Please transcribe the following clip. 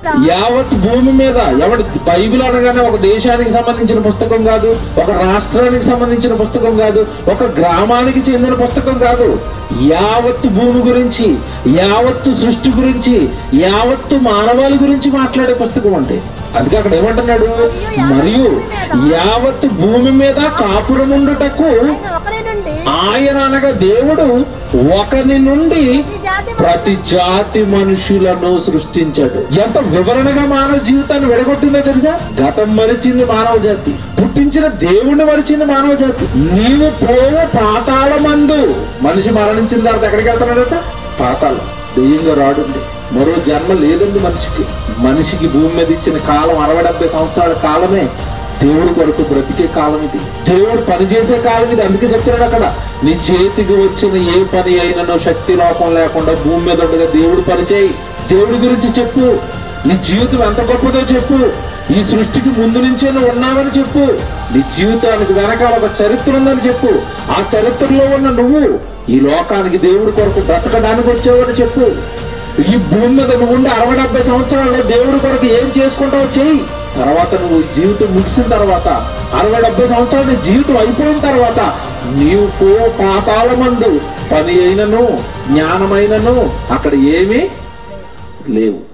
యావత్ భూమి మీద ఎవడు బైబిల్ అనగానే ఒక దేశానికి సంబంధించిన పుస్తకం కాదు ఒక రాష్ట్రానికి సంబంధించిన పుస్తకం కాదు ఒక గ్రామానికి చెందిన పుస్తకం కాదు యావత్తు భూమి గురించి యావత్తు సృష్టి గురించి యావత్తు మానవాళి గురించి మాట్లాడే పుస్తకం అంటే అందుకే అక్కడ ఏమంటున్నాడు మరియు యావత్తు భూమి మీద కాపురముండుటకు ఆయన ఒకరి నుండి ఆయన అనగా దేవుడు ఒకని నుండి ఈ జాతి ప్రతి జాతి మనుషులను సృష్టించాడు ఎంత వివరణగా మానవ జీవితాన్ని విడగొట్టిందో తెలుసా గతం మరిచింది మానవ జాతి పుట్టించిన దేవుణ్ణి మరిచింది మానవ జాతి నీవు పోవు పాతాళ మందు మనిషి మరణించిన తర్వాత ఎక్కడికి వెళ్తున్నాడట పాతాళం దెయ్యంగా రాడుంది మరో జన్మ లేదండి మనిషికి మనిషికి భూమి మీద ఇచ్చిన కాలం అరవై డెబ్బై సంవత్సరాల కాలమే దేవుడి కొరకు బ్రతికే కాలం ఇది దేవుడు పని చేసే కాలం ఇది అందుకే చెప్తున్నాడు అక్కడ నీ చేతికి వచ్చిన ఏ పని అయినను శక్తి లోపం లేకుండా భూమి మీద ఉండగా దేవుడు పని చేయి దేవుడి గురించి చెప్పు నీ జీవితం ఎంత గొప్పదో చెప్పు ఈ సృష్టికి ముందు నుంచే నువ్వు ఉన్నావని చెప్పు నీ జీవితానికి వెనకాల ఒక చరిత్ర ఉందని చెప్పు ఆ చరిత్రలో ఉన్న నువ్వు ఈ లోకానికి దేవుడి కొరకు బ్రతకడానికి వచ్చావని చెప్పు ఈ భూమి మీద నువ్వు ఉండి అరవై డెబ్బై సంవత్సరాల్లో దేవుడి కొరకు ఏం చేసుకుంటావో చెయ్యి తర్వాత నువ్వు ఈ జీవితం ముగిసిన తర్వాత అరవై డెబ్బై సంవత్సరాలు నీ జీవితం అయిపోయిన తర్వాత నీవు పో పాతాల మందు పని అయినను జ్ఞానమైనను అక్కడ ఏమీ లేవు